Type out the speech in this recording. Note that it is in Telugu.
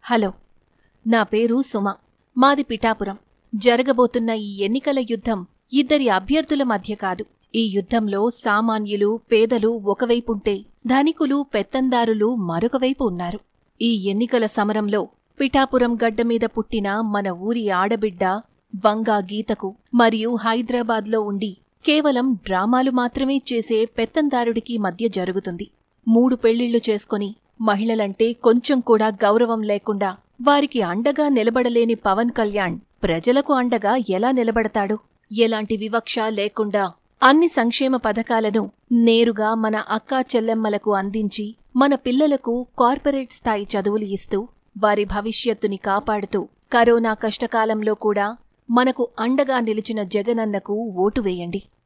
హలో నా పేరు సుమ మాది పిఠాపురం జరగబోతున్న ఈ ఎన్నికల యుద్ధం ఇద్దరి అభ్యర్థుల మధ్య కాదు ఈ యుద్ధంలో సామాన్యులు పేదలు ఒకవైపుంటే ధనికులు పెత్తందారులు మరొకవైపు ఉన్నారు ఈ ఎన్నికల సమరంలో పిఠాపురం గడ్డమీద పుట్టిన మన ఊరి ఆడబిడ్డ వంగా గీతకు మరియు హైదరాబాద్లో ఉండి కేవలం డ్రామాలు మాత్రమే చేసే పెత్తందారుడికి మధ్య జరుగుతుంది మూడు పెళ్లిళ్లు చేసుకొని మహిళలంటే కొంచెం కూడా గౌరవం లేకుండా వారికి అండగా నిలబడలేని పవన్ కళ్యాణ్ ప్రజలకు అండగా ఎలా నిలబడతాడు ఎలాంటి వివక్ష లేకుండా అన్ని సంక్షేమ పథకాలను నేరుగా మన అక్కా చెల్లెమ్మలకు అందించి మన పిల్లలకు కార్పొరేట్ స్థాయి చదువులు ఇస్తూ వారి భవిష్యత్తుని కాపాడుతూ కరోనా కష్టకాలంలో కూడా మనకు అండగా నిలిచిన జగనన్నకు ఓటు వేయండి